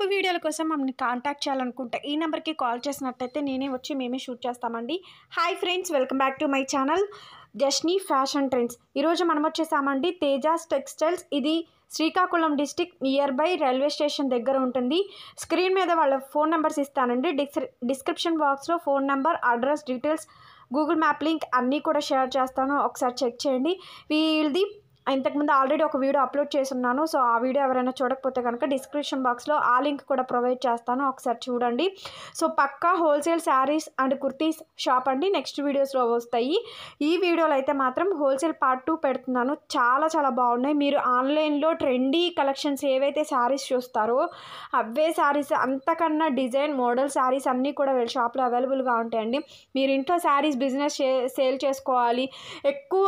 shop వీడియోల కోసం మమ్మల్ని కాంటాక్ట్ చేయాలనుకుంటే ఈ నెంబర్కి కాల్ చేసినట్టయితే నేనే వచ్చి మేమే షూట్ చేస్తామండి hi friends welcome back to my channel జస్నీ ఫ్యాషన్ ట్రెండ్స్ ఈరోజు మనం వచ్చేసామండి తేజాస్ టెక్స్టైల్స్ ఇది Srikakulam district near by railway station దగ్గర ఉంటుంది స్క్రీన్ మీద వాళ్ళ ఫోన్ నెంబర్స్ ఇస్తానండి డిస్ డిస్క్రిప్షన్ బాక్స్లో phone number address details Google map link అన్నీ కూడా షేర్ చేస్తాను ఒకసారి చెక్ చేయండి వీళ్ళది ఇంతకుముందు ఆల్రెడీ ఒక వీడియో అప్లోడ్ చేస్తున్నాను సో ఆ వీడియో ఎవరైనా చూడకపోతే కనుక డిస్క్రిప్షన్ బాక్స్లో ఆ లింక్ కూడా ప్రొవైడ్ చేస్తాను ఒకసారి చూడండి సో పక్కా wholesale saris and kurtis shop అండి నెక్స్ట్ వీడియోస్లో వస్తాయి ఈ వీడియోలో అయితే మాత్రం హోల్సేల్ పార్ట్ టూ పెడుతున్నాను చాలా చాలా బాగున్నాయి మీరు ఆన్లైన్లో ట్రెండీ కలెక్షన్స్ ఏవైతే శారీస్ చూస్తారో అవే శారీస్ అంతకన్నా డిజైన్ మోడల్ శారీస్ అన్నీ కూడా వీళ్ళ షాప్లో అవైలబుల్గా ఉంటాయండి మీరు ఇంట్లో శారీస్ బిజినెస్ సేల్ చేసుకోవాలి ఎక్కువ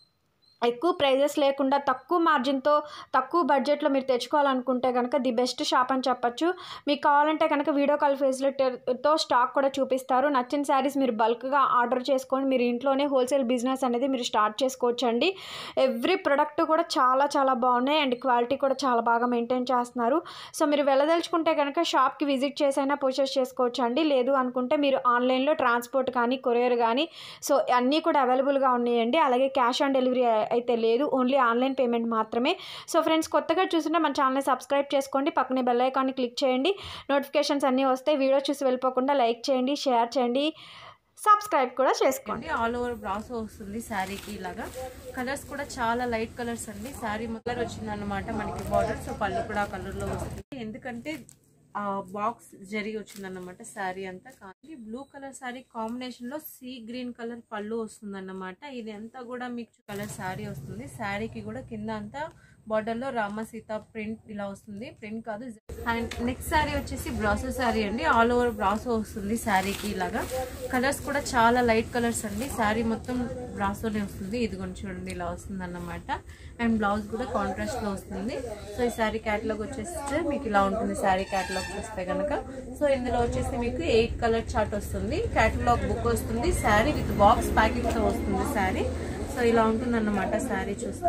ఎక్కువ ప్రైజెస్ లేకుండా తక్కువ మార్జిన్తో తక్కువ బడ్జెట్లో మీరు తెచ్చుకోవాలనుకుంటే కనుక ది బెస్ట్ షాప్ అని చెప్పొచ్చు మీకు కావాలంటే కనుక వీడియో కాల్ ఫెసిలిటీతో స్టాక్ కూడా చూపిస్తారు నచ్చిన శారీస్ మీరు బల్క్గా ఆర్డర్ చేసుకొని మీరు ఇంట్లోనే హోల్సేల్ బిజినెస్ అనేది మీరు స్టార్ట్ చేసుకోవచ్చు అండి ఎవ్రీ ప్రొడక్ట్ కూడా చాలా చాలా బాగున్నాయి అండ్ క్వాలిటీ కూడా చాలా బాగా మెయింటైన్ చేస్తున్నారు సో మీరు వెళ్ళదలుచుకుంటే కనుక షాప్కి విజిట్ చేసైనా పర్చేస్ చేసుకోవచ్చు అండి లేదు అనుకుంటే మీరు ఆన్లైన్లో ట్రాన్స్పోర్ట్ కానీ కొరియర్ కానీ సో అన్నీ కూడా అవైలబుల్గా ఉన్నాయండి అలాగే క్యాష్ ఆన్ డెలివరీ అయితే లేదు ఓన్లీ ఆన్లైన్ పేమెంట్ మాత్రమే సో ఫ్రెండ్స్ కొత్తగా చూస్తుంటే మన ఛానల్ని సబ్స్క్రైబ్ చేసుకోండి పక్కనే బెల్ ఐకాన్ని క్లిక్ చేయండి నోటిఫికేషన్స్ అన్నీ వస్తాయి వీడియో చూసి వెళ్ళిపోకుండా లైక్ చేయండి షేర్ చేయండి సబ్స్క్రైబ్ కూడా చేసుకోండి అండి ఆల్ ఓవర్ బ్రాసో వస్తుంది శారీకి ఇలాగా కలర్స్ కూడా చాలా లైట్ కలర్స్ అండి శారీ కలర్ వచ్చింది అనమాట మనకి బార్డర్ సో పళ్ళు కూడా ఆ కలర్ లో వస్తుంది ఎందుకంటే ఆ బాక్స్ జరిగి వచ్చింది అనమాట శారీ అంతా కానీ బ్లూ కలర్ శారీ కాంబినేషన్ లో సీ గ్రీన్ కలర్ పళ్ళు వస్తుంది అన్నమాట ఇది అంతా కూడా మీకు కలర్ శారీ వస్తుంది శారీకి కూడా కింద అంతా బార్డర్ లో రామ సీత ప్రింట్ ఇలా వస్తుంది ప్రింట్ కాదు అండ్ నెక్స్ట్ శారీ వచ్చేసి బ్రాసో శారీ అండి ఆల్ ఓవర్ బ్రాసో వస్తుంది శారీకి ఇలాగా కలర్స్ కూడా చాలా లైట్ కలర్స్ అండి శారీ మొత్తం బ్రాసోనే వస్తుంది ఇదిగోండి చూడండి ఇలా వస్తుంది అన్నమాట అండ్ బ్లౌజ్ కూడా కాంట్రాస్ట్ లో వస్తుంది సో ఈ శారీ క్యాటలాగ్ వచ్చేస్తే మీకు ఇలా ఉంటుంది శారీ క్యాటలాగ్ చూస్తే కనుక సో ఇందులో వచ్చేసి మీకు ఎయిట్ కలర్ చార్ట్ వస్తుంది క్యాటలాగ్ బుక్ వస్తుంది శారీ విత్ బాక్స్ ప్యాకింగ్ తో వస్తుంది శారీ సో ఇలా ఉంటుందన్నమాట శారీ చూస్తే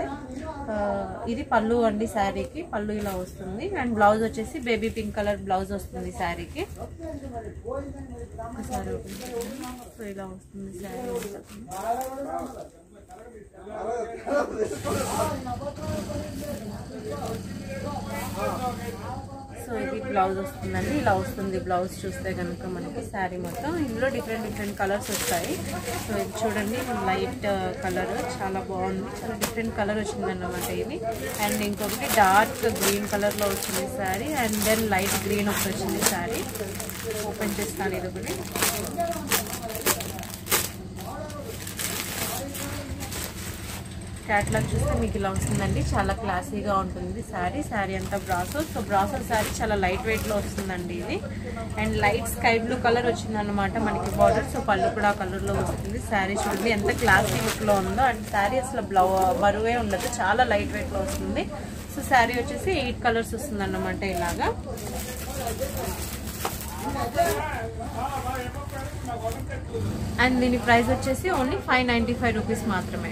ఇది పళ్ళు అండి శారీకి పళ్ళు ఇలా వస్తుంది అండ్ బ్లౌజ్ వచ్చేసి బేబీ పింక్ కలర్ బ్లౌజ్ వస్తుంది శారీకి ఒకసారి సో ఇలా వస్తుంది శారీ సో ఇది బ్లౌజ్ వస్తుందండి ఇలా వస్తుంది బ్లౌజ్ చూస్తే కనుక మనకి శారీ మొత్తం ఇందులో డిఫరెంట్ డిఫరెంట్ కలర్స్ వస్తాయి సో ఇది చూడండి లైట్ కలర్ చాలా బాగుంది చాలా డిఫరెంట్ కలర్ వచ్చింది అన్నమాట ఇది అండ్ ఇంకొకటి డార్క్ గ్రీన్ కలర్లో వచ్చింది sari and then light green ఒకటి వచ్చింది శారీ ఓపెన్ చేస్తాను ఇది ఒకటి క్యాట్లాగ్ చూస్తే మీకు ఇలా వస్తుందండి చాలా క్లాసీగా ఉంటుంది శారీ శారీ అంతా బ్రాసో సో బ్రాసో శారీ చాలా లైట్ వెయిట్లో వస్తుందండి ఇది and light sky blue colour వచ్చిందనమాట మనకి బార్డర్ సో పళ్ళు కూడా ఆ కలర్లో వస్తుంది శారీ చూడండి ఎంత క్లాసీ లుక్లో ఉందో అండ్ శారీ అసలు బ్లౌ బరువే ఉండదు చాలా లైట్ వెయిట్లో వస్తుంది సో శారీ వచ్చేసి ఎయిట్ కలర్స్ వస్తుంది అన్నమాట ఇలాగా అండ్ దీని ప్రైస్ వచ్చేసి only five ninety five rupees మాత్రమే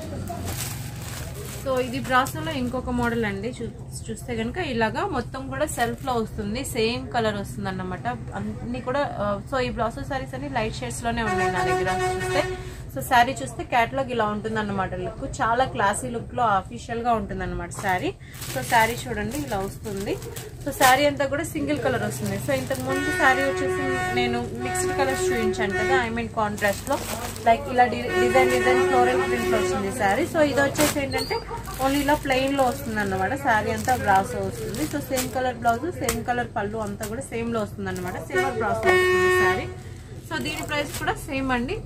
సో ఇది బ్రాసోలో ఇంకొక మోడల్ అండి చూ చూస్తే కనుక ఇలాగా మొత్తం కూడా సెల్ఫ్ లో వస్తుంది సేమ్ కలర్ వస్తుంది అన్నమాట అన్ని కూడా సో ఈ బ్రాసో సారీస్ అన్ని లైట్ షేడ్స్ లోనే ఉన్నాయి నా దగ్గర చూస్తే సో శారీ చూస్తే క్యాటలాగ్ ఇలా ఉంటుంది అన్నమాట లుక్ చాలా క్లాసీ లుక్ లో అఫీషియల్ గా ఉంటుంది అనమాట శారీ సో శారీ చూడండి ఇలా వస్తుంది సో శారీ అంతా కూడా సింగిల్ కలర్ వస్తుంది సో ఇంతకు ముందు శారీ వచ్చేసి నేను మిక్స్డ్ కలర్స్ చూపించాను కదా ఐ మీన్ కాంట్రాస్ట్ లో లైక్ ఇలా డిజైన్ డిజైన్ ఫ్లోరల్ ప్రింట్ లో వస్తుంది శారీ సో ఇది వచ్చేసి ఏంటంటే ఓన్లీ ఇలా ప్లెయిన్ లో వస్తుంది అన్నమాట శారీ అంతా బ్రాస్ వస్తుంది so same colour blouse same colour pallu అంతా కూడా సేమ్ లో వస్తుంది అనమాట సిల్వర్ బ్రాస్ వస్తుంది శారీ సో దీని ప్రైస్ కూడా సేమ్ అండి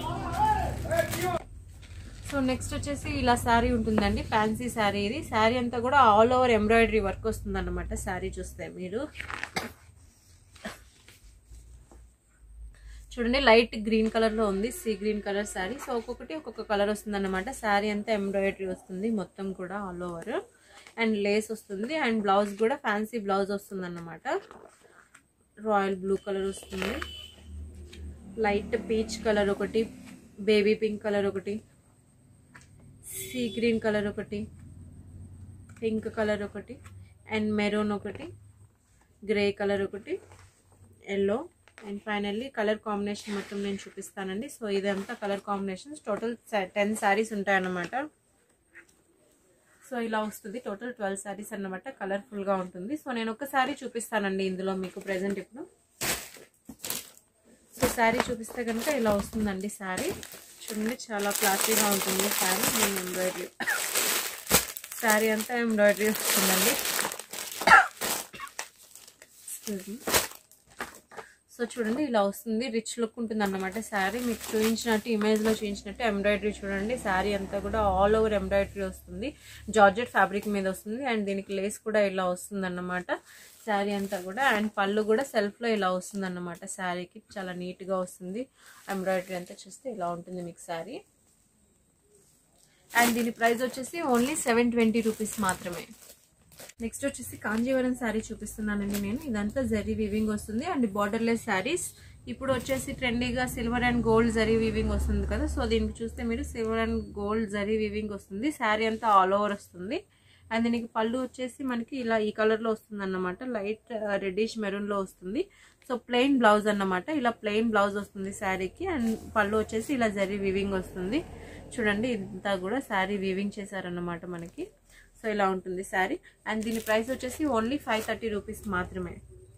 సో నెక్స్ట్ వచ్చేసి ఇలా శారీ ఉంటుందండి ఫ్యాన్సీ శారీ ఇది శారీ అంతా కూడా ఆల్ ఓవర్ ఎంబ్రాయిడరీ వర్క్ వస్తుంది అనమాట శారీ చూస్తే మీరు చూడండి లైట్ గ్రీన్ కలర్ లో ఉంది sea green colour sari so ఒక్కొక్కటి ఒక్కొక్క కలర్ వస్తుంది అనమాట శారీ అంతా ఎంబ్రాయిడరీ వస్తుంది మొత్తం కూడా ఆల్ ఓవర్ అండ్ లేస్ వస్తుంది అండ్ బ్లౌజ్ కూడా ఫ్యాన్సీ బ్లౌజ్ వస్తుంది అన్నమాట రాయల్ బ్లూ కలర్ వస్తుంది లైట్ పీచ్ కలర్ ఒకటి బేబీ పింక్ కలర్ ఒకటి సీ గ్రీన్ కలర్ ఒకటి పింక్ కలర్ ఒకటి అండ్ మెరూన్ ఒకటి గ్రే కలర్ ఒకటి yellow and finally colour combination మొత్తం నేను చూపిస్తానండి సో ఇదంతా colour combinations total ten saris ఉంటాయన్నమాట సో ఇలా వస్తుంది టోటల్ ట్వెల్వ్ శారీస్ అన్నమాట కలర్ఫుల్గా ఉంటుంది సో నేను ఒక శారీ చూపిస్తానండి ఇందులో మీకు ప్రజెంట్ ఇప్పుడు సో శారీ చూపిస్తే కనుక ఇలా వస్తుందండి శారీ చూడండి చాలా క్లాసీగా ఉంటుంది శారీ నేను ఎంబ్రాయిడరీ శారీ అంతా ఎంబ్రాయిడరీ వస్తుందండి సో చూడండి ఇలా వస్తుంది రిచ్ లుక్ ఉంటుంది అన్నమాట శారీ మీకు చూపించినట్టు ఇమేజ్లో చూపించినట్టు ఎంబ్రాయిడరీ చూడండి శారీ అంతా కూడా ఆల్ ఓవర్ ఎంబ్రాయిడరీ వస్తుంది జార్జెట్ ఫ్యాబ్రిక్ మీద వస్తుంది అండ్ దీనికి లేస్ కూడా ఇలా వస్తుంది అన్నమాట శారీ అంతా కూడా అండ్ పళ్ళు కూడా సెల్ఫ్లో ఇలా వస్తుంది అన్నమాట శారీకి చాలా నీట్గా వస్తుంది ఎంబ్రాయిడరీ అంతా చూస్తే ఇలా ఉంటుంది మీకు శారీ అండ్ దీని ప్రైస్ వచ్చేసి ఓన్లీ సెవెన్ ట్వంటీ రూపీస్ మాత్రమే నెక్స్ట్ వచ్చేసి కాంజీవరం శారీ చూపిస్తున్నానండి నేను ఇదంతా జరీ వివింగ్ వస్తుంది అండ్ బార్డర్లెస్ శారీస్ ఇప్పుడు వచ్చేసి ట్రెండీగా silver and gold zari weaving వస్తుంది కదా సో దీనికి చూస్తే మీరు silver and gold zari weaving వస్తుంది శారీ అంతా ఆల్ ఓవర్ వస్తుంది అండ్ దీనికి పళ్ళు వచ్చేసి మనకి ఇలా ఈ కలర్లో వస్తుంది అన్నమాట లైట్ రెడ్డిష్ మెరూన్లో వస్తుంది సో ప్లెయిన్ బ్లౌజ్ అన్నమాట ఇలా ప్లెయిన్ బ్లౌజ్ వస్తుంది శారీకి అండ్ పళ్ళు వచ్చేసి ఇలా జరీ వివింగ్ వస్తుంది చూడండి ఇంతా కూడా శారీ వీవింగ్ చేశారన్నమాట మనకి సో ఇలా ఉంటుంది శారీ అండ్ దీని ప్రైస్ వచ్చేసి ఓన్లీ ఫైవ్ థర్టీ రూపీస్ మాత్రమే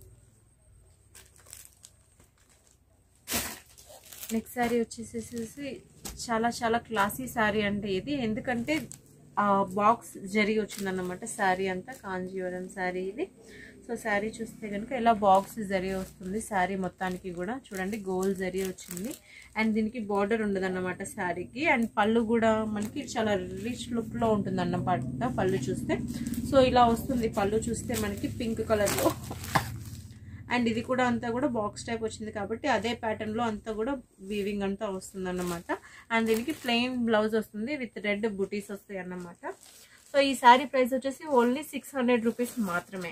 నెక్స్ట్ శారీ వచ్చేసేసి చాలా చాలా క్లాసీ శారీ అంటే ఇది ఎందుకంటే బాక్స్ జరిగి వచ్చిందన్నమాట శారీ అంతా కాంజీవరం శారీ ఇది సో శారీ చూస్తే కనుక ఇలా బాక్స్ జరీ వస్తుంది శారీ మొత్తానికి కూడా చూడండి గోల్ జరీ వచ్చింది అండ్ దీనికి బార్డర్ ఉండదన్నమాట శారీకి అండ్ పళ్ళు కూడా మనకి చాలా రిచ్ లుక్లో ఉంటుంది అన్నమాట పళ్ళు చూస్తే సో ఇలా వస్తుంది పళ్ళు చూస్తే మనకి పింక్ కలర్లో అండ్ ఇది కూడా అంతా కూడా బాక్స్ టైప్ వచ్చింది కాబట్టి అదే ప్యాటర్న్లో అంతా కూడా వీవింగ్ అంతా వస్తుంది అన్నమాట అండ్ దీనికి ప్లెయిన్ బ్లౌజ్ వస్తుంది విత్ రెడ్ బుటీస్ వస్తాయి అన్నమాట సో ఈ శారీ ప్రైస్ వచ్చేసి ఓన్లీ సిక్స్ హండ్రెడ్ రూపీస్ మాత్రమే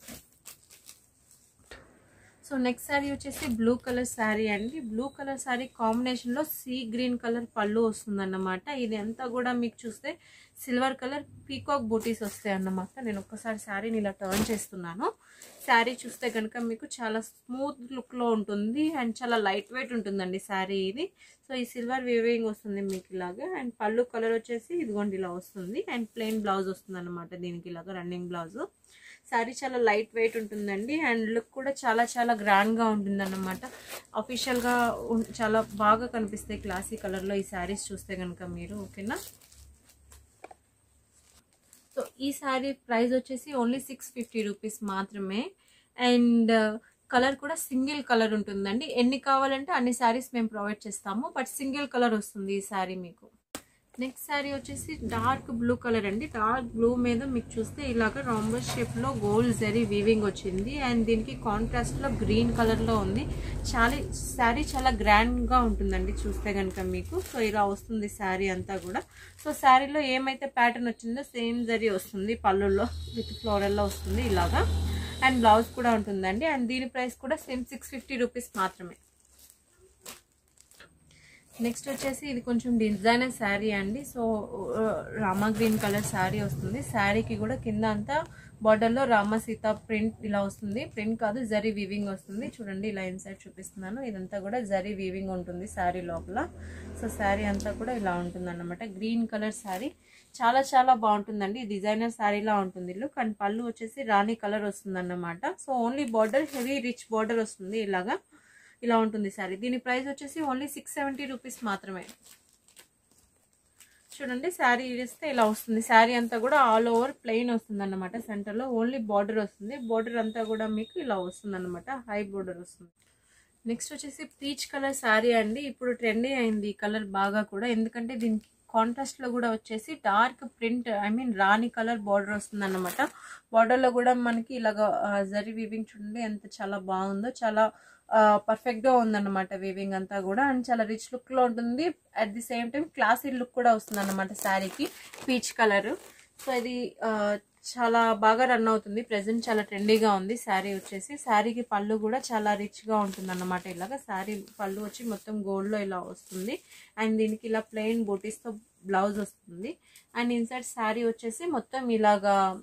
సో నెక్స్ట్ శారీ వచ్చేసి బ్లూ కలర్ శారీ అండి బ్లూ కలర్ శారీ కాంబినేషన్లో సీ గ్రీన్ కలర్ పళ్ళు వస్తుందన్నమాట ఇది అంతా కూడా మీకు చూస్తే సిల్వర్ కలర్ పీకాక్ బూటీస్ వస్తాయి అన్నమాట నేను ఒక్కసారి శారీని ఇలా టర్న్ చేస్తున్నాను శారీ చూస్తే కనుక మీకు చాలా స్మూత్ లుక్లో ఉంటుంది అండ్ చాలా లైట్ వెయిట్ ఉంటుందండి శారీ ఇది సో ఈ సిల్వర్ వీవింగ్ వస్తుంది మీకు ఇలాగా అండ్ పళ్ళు కలర్ వచ్చేసి ఇదిగోండి ఇలా వస్తుంది అండ్ ప్లెయిన్ బ్లౌజ్ వస్తుంది అనమాట దీనికి ఇలాగా రన్నింగ్ బ్లౌజ్ శారీ చాలా లైట్ వెయిట్ ఉంటుందండి అండ్ లుక్ కూడా చాలా చాలా గ్రాండ్గా ఉంటుంది అన్నమాట అఫీషియల్గా చాలా బాగా కనిపిస్తాయి క్లాసీ కలర్లో ఈ శారీస్ చూస్తే కనుక మీరు ఓకేనా సో ఈ శారీ ప్రైస్ వచ్చేసి ఓన్లీ సిక్స్ ఫిఫ్టీ రూపీస్ మాత్రమే అండ్ కలర్ కూడా సింగిల్ కలర్ ఉంటుందండి ఎన్ని కావాలంటే అన్ని శారీస్ మేము ప్రొవైడ్ చేస్తాము బట్ సింగిల్ కలర్ వస్తుంది ఈ శారీ మీకు నెక్స్ట్ శారీ వచ్చేసి డార్క్ బ్లూ కలర్ అండి డార్క్ బ్లూ మీద మీకు చూస్తే ఇలాగ రాంబర్ షేప్లో గోల్డ్ జరీ వీవింగ్ వచ్చింది అండ్ దీనికి కాంట్రాస్ట్లో గ్రీన్ కలర్లో ఉంది చాలా శారీ చాలా గ్రాండ్గా ఉంటుందండి చూస్తే కనుక మీకు సో ఇలా వస్తుంది శారీ అంతా కూడా సో శారీలో ఏమైతే ప్యాటర్న్ వచ్చిందో సేమ్ జరీ వస్తుంది పళ్ళుల్లో విత్ ఫ్లోరల్లో వస్తుంది ఇలాగా అండ్ బ్లౌజ్ కూడా ఉంటుందండి అండ్ దీని ప్రైస్ కూడా సేమ్ సిక్స్ ఫిఫ్టీ రూపీస్ మాత్రమే నెక్స్ట్ వచ్చేసి ఇది కొంచెం డిజైనర్ శారీ అండి so Rama green colour sari వస్తుంది శారీకి కూడా కింద అంతా బార్డర్లో రామ సీత ప్రింట్ ఇలా వస్తుంది ప్రింట్ కాదు జరీ వీవింగ్ వస్తుంది చూడండి ఇలా ఇన్సైడ్ చూపిస్తున్నాను ఇదంతా కూడా జరీ వీవింగ్ ఉంటుంది శారీ లోపల సో శారీ అంతా కూడా ఇలా ఉంటుంది అన్నమాట గ్రీన్ కలర్ శారీ చాలా చాలా బాగుంటుందండి డిజైనర్ శారీలా ఉంటుంది ఇల్లు కానీ పళ్ళు వచ్చేసి రాణి కలర్ వస్తుంది అన్నమాట so only border heavy rich border వస్తుంది ఇలాగా ఇలా ఉంటుంది శారీ దీని ప్రైస్ వచ్చేసి ఓన్లీ సిక్స్ సెవెంటీ రూపీస్ మాత్రమే చూడండి శారీ ఇస్తే ఇలా వస్తుంది శారీ అంతా కూడా ఆల్ ఓవర్ ప్లెయిన్ వస్తుంది అనమాట సెంటర్లో ఓన్లీ బార్డర్ వస్తుంది బార్డర్ అంతా కూడా మీకు ఇలా వస్తుంది అనమాట హై బార్డర్ వస్తుంది నెక్స్ట్ వచ్చేసి పీచ్ కలర్ శారీ అండి ఇప్పుడు ట్రెండీ అయింది ఈ కలర్ బాగా కూడా ఎందుకంటే దీనికి కాంట్రాస్ట్ లో కూడా వచ్చేసి dark print I mean rani colour border వస్తుంది అనమాట బార్డర్ లో కూడా మనకి ఇలాగ జరి వీవింగ్ చూడండి ఎంత చాలా బాగుందో చాలా పర్ఫెక్ట్ గా ఉందన్నమాట వీవింగ్ అంతా కూడా అండ్ చాలా రిచ్ లుక్ లో ఉంటుంది at the same time classy look కూడా వస్తుంది అనమాట శారీకి పీచ్ కలర్ సో ఇది చాలా బాగా రన్ అవుతుంది ప్రెసెంట్ చాలా ట్రెండీగా ఉంది శారీ వచ్చేసి శారీకి పళ్ళు కూడా చాలా రిచ్గా ఉంటుంది అన్నమాట ఇలాగా శారీ పళ్ళు వచ్చి మొత్తం గోల్డ్లో ఇలా వస్తుంది అండ్ దీనికి ఇలా ప్లెయిన్ బూటీస్తో బ్లౌజ్ వస్తుంది అండ్ ఇన్సైడ్ శారీ వచ్చేసి మొత్తం ఇలాగా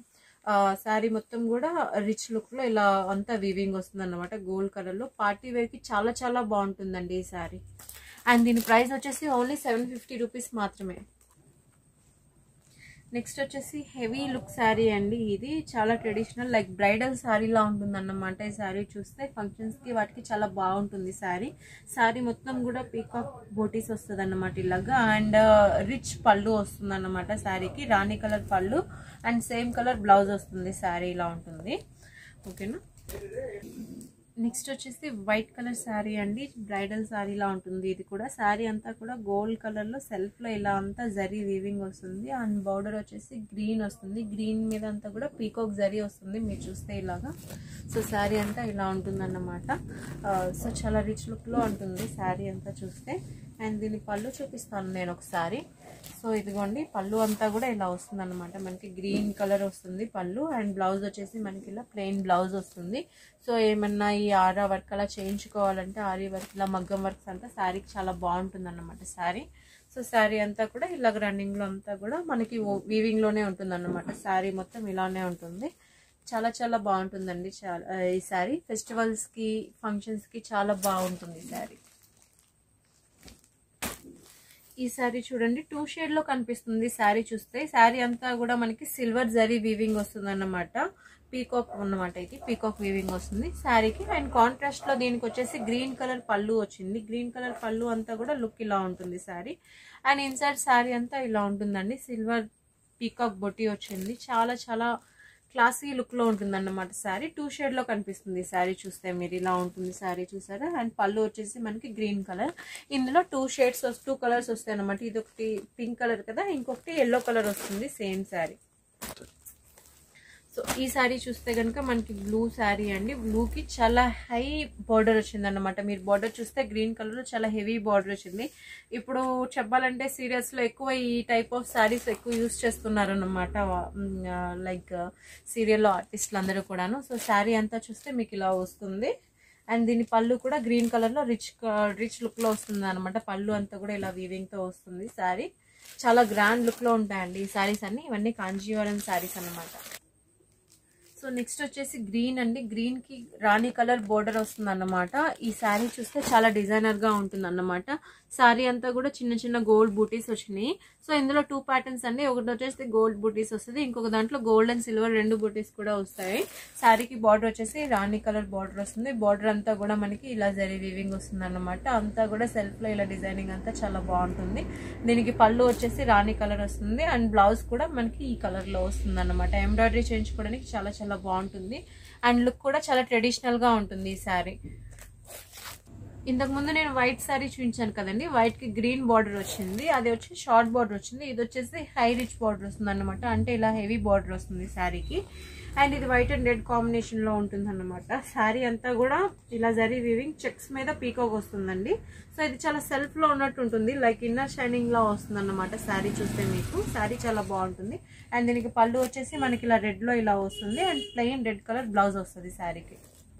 శారీ మొత్తం కూడా రిచ్ లుక్ లో ఇలా అంతా వీవింగ్ వస్తుంది అనమాట గోల్డ్ కలర్ లో పార్టీ వేర్ కి చాలా చాలా బాగుంటుందండి ఈ శారీ అండ్ దీని ప్రైస్ వచ్చేసి ఓన్లీ సెవెన్ ఫిఫ్టీ రూపీస్ మాత్రమే నెక్స్ట్ వచ్చేసి హెవీ లుక్ శారీ అండి ఇది చాలా ట్రెడిషనల్ లైక్ బ్రైడల్ శారీలా ఉంటుంది అన్నమాట ఈ శారీ చూస్తే ఫంక్షన్స్ కి వాటికి చాలా బాగుంటుంది శారీ శారీ మొత్తం కూడా పీకాక్ బోటీస్ వస్తుంది అన్నమాట ఇలాగా అండ్ రిచ్ పళ్ళు వస్తుంది అన్నమాట శారీకి rani colour pallu and same colour blouse వస్తుంది శారీ ఇలా ఉంటుంది ఓకేనా నెక్స్ట్ వచ్చేసి వైట్ కలర్ శారీ అండి బ్రైడల్ శారీ లా ఉంటుంది ఇది కూడా శారీ అంతా కూడా గోల్డ్ కలర్ లో సెల్ఫ్ లో ఇలా అంతా జరీ వీవింగ్ వస్తుంది అండ్ బౌడర్ వచ్చేసి గ్రీన్ వస్తుంది గ్రీన్ మీద అంతా కూడా పీకాక్ జరీ వస్తుంది మీరు చూస్తే ఇలాగా సో శారీ అంతా ఇలా ఉంటుంది అన్నమాట సో చాలా రిచ్ లుక్ లో ఉంటుంది శారీ అంతా చూస్తే అండ్ దీని పళ్ళు చూపిస్తాను నేను ఒకసారి సో ఇదిగోండి పళ్ళు అంతా కూడా ఇలా వస్తుంది అనమాట మనకి గ్రీన్ కలర్ వస్తుంది పళ్ళు అండ్ బ్లౌజ్ వచ్చేసి మనకి ఇలా ప్లెయిన్ బ్లౌజ్ వస్తుంది సో ఏమన్నా ఈ ఆరా వర్క్ అలా చేయించుకోవాలంటే ఆరి వర్క్ ఇలా మగ్గం వర్క్స్ అంతా శారీకి చాలా బాగుంటుంది అన్నమాట శారీ సో శారీ అంతా కూడా ఇలాగ రన్నింగ్ లో అంతా కూడా మనకి వీవింగ్ లోనే ఉంటుంది అన్నమాట శారీ మొత్తం ఇలానే ఉంటుంది చాలా చాలా బాగుంటుందండి చాలా ఈ శారీ ఫెస్టివల్స్ కి ఫంక్షన్స్ కి చాలా బాగుంటుంది ఈ శారీ ఈ శారీ చూడండి టూ షేడ్ లో కనిపిస్తుంది శారీ చూస్తే శారీ అంతా కూడా మనకి సిల్వర్ జరీ వీవింగ్ వస్తుంది అన్నమాట పీకాక్ అన్నమాట ఇది పీకాక్ వీవింగ్ వస్తుంది శారీకి అండ్ కాంట్రాస్ట్ లో దీనికి వచ్చేసి గ్రీన్ కలర్ పళ్ళు వచ్చింది గ్రీన్ కలర్ పళ్ళు అంతా కూడా లుక్ ఇలా ఉంటుంది శారీ అండ్ ఇన్సైడ్ శారీ అంతా ఇలా ఉంటుందండి సిల్వర్ పీకాక్ బొట్టి వచ్చింది చాలా చాలా క్లాసీ లుక్ లో ఉంటుంది అన్నమాట శారీ టూ షేడ్ లో కనిపిస్తుంది శారీ చూస్తే మీరు ఇలా ఉంటుంది శారీ చూసారా అండ్ పళ్ళు వచ్చేసి మనకి గ్రీన్ కలర్ ఇందులో టూ షేడ్స్ టూ కలర్స్ వస్తాయి అనమాట ఇది ఒకటి పింక్ కలర్ కదా ఇంకొకటి ఎల్లో కలర్ వస్తుంది సేమ్ శారీ సో ఈ శారీ చూస్తే కనుక మనకి బ్లూ శారీ అండి బ్లూకి చాలా హై బార్డర్ వచ్చింది అనమాట మీరు బార్డర్ చూస్తే గ్రీన్ కలర్ చాలా హెవీ బార్డర్ వచ్చింది ఇప్పుడు చెప్పాలంటే సీరియల్స్ లో ఎక్కువ ఈ టైప్ ఆఫ్ శారీస్ ఎక్కువ యూస్ చేస్తున్నారు అనమాట లైక్ సీరియల్లో ఆర్టిస్టులు అందరూ కూడాను సో శారీ అంతా చూస్తే మీకు ఇలా వస్తుంది అండ్ దీని పళ్ళు కూడా గ్రీన్ కలర్ లో రిచ్ రిచ్ లుక్ లో వస్తుంది అనమాట పళ్ళు అంతా కూడా ఇలా వీవింగ్ తో వస్తుంది శారీ చాలా గ్రాండ్ లుక్ లో ఉంటాయండి ఈ శారీస్ అన్ని ఇవన్నీ కాంజీవరం శారీస్ అన్నమాట సో నెక్స్ట్ వచ్చేసి గ్రీన్ అండి గ్రీన్ కి రాణి కలర్ బోర్డర్ వస్తుంది అన్నమాట ఈ శారీ చూస్తే చాలా డిజైనర్ గా ఉంటుంది అన్నమాట శారీ అంతా కూడా చిన్న చిన్న గోల్డ్ బూటీస్ వచ్చినాయి సో ఇందులో టూ ప్యాటర్న్స్ అండి ఒకటి వచ్చేసి గోల్డ్ బూటీస్ వస్తుంది ఇంకొక దాంట్లో గోల్డ్ అండ్ సిల్వర్ రెండు బూటీస్ కూడా వస్తాయి శారీకి బార్డర్ వచ్చేసి రాణి కలర్ బార్డర్ వస్తుంది బార్డర్ అంతా కూడా మనకి ఇలా జరీ వీవింగ్ వస్తుంది అన్నమాట అంతా కూడా సెల్ఫ్ లో ఇలా డిజైనింగ్ అంతా చాలా బాగుంటుంది దీనికి పళ్ళు వచ్చేసి రాణి కలర్ వస్తుంది అండ్ బ్లౌజ్ కూడా మనకి ఈ కలర్ లో వస్తుంది అన్నమాట ఎంబ్రాయిడరీ చేయించుకోవడానికి చాలా చాలా బాగుంటుంది అండ్ లుక్ కూడా చాలా ట్రెడిషనల్ గా ఉంటుంది ఈ శారీ ఇంతకు ముందు నేను వైట్ శారీ చూపించాను కదండి వైట్ కి గ్రీన్ బార్డర్ వచ్చింది అది వచ్చి షార్ట్ బార్డర్ వచ్చింది ఇది వచ్చేసి హై రిచ్ బార్డర్ వస్తుంది అనమాట అంటే ఇలా హెవీ బార్డర్ వస్తుంది శారీకి అండ్ ఇది వైట్ అండ్ రెడ్ కాంబినేషన్ లో ఉంటుంది అనమాట శారీ అంతా కూడా ఇలా జరీ వీవింగ్ చెక్స్ మీద పీకాక్ వస్తుందండి సో ఇది చాలా సెల్ఫ్ లో ఉన్నట్టు ఉంటుంది లైక్ ఇన్నర్ షైనింగ్ లా వస్తుంది అనమాట శారీ చూస్తే మీకు శారీ చాలా బాగుంటుంది అండ్ దీనికి పళ్ళు వచ్చేసి మనకి ఇలా రెడ్ లో ఇలా వస్తుంది and plain red colour blouse వస్తుంది శారీకి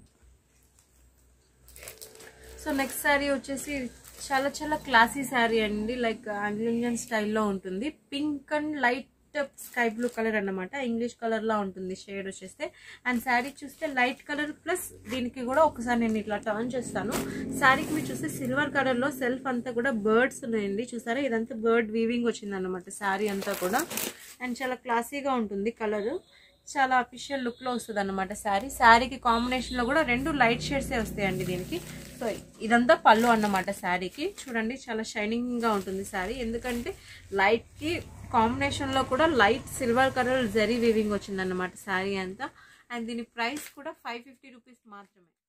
సో నెక్స్ట్ శారీ వచ్చేసి చాలా చాలా క్లాసీ శారీ అండి లైక్ ఆంగ్లింజన్ స్టైల్లో ఉంటుంది pink and light sky blue colour అన్నమాట ఇంగ్లీష్ కలర్ లా ఉంటుంది షేడ్ వచ్చేస్తే అండ్ శారీ చూస్తే లైట్ కలర్ ప్లస్ దీనికి కూడా ఒకసారి నేను ఇట్లా టర్న్ చేస్తాను శారీకి మీరు చూస్తే సిల్వర్ కలర్ లో సెల్ఫ్ అంతా కూడా బర్డ్స్ ఉన్నాయండి చూసారా ఇదంతా బర్డ్ వీవింగ్ వచ్చింది అనమాట శారీ అంతా కూడా అండ్ చాలా క్లాసీగా ఉంటుంది కలర్ చాలా అఫిషియల్ లుక్ లో వస్తుంది అనమాట శారీ శారీకి కాంబినేషన్ లో కూడా రెండు లైట్ షేడ్స్ వస్తాయండి దీనికి సో ఇదంతా పళ్ళు అన్నమాట శారీకి చూడండి చాలా షైనింగ్ గా ఉంటుంది శారీ ఎందుకంటే లైట్ కి కాంబినేషన్ లో కూడా light silver colour zari weaving వచ్చింది అనమాట శారీ అంతా అండ్ దీని ప్రైస్ కూడా ఫైవ్ ఫిఫ్టీ రూపీస్ మాత్రమే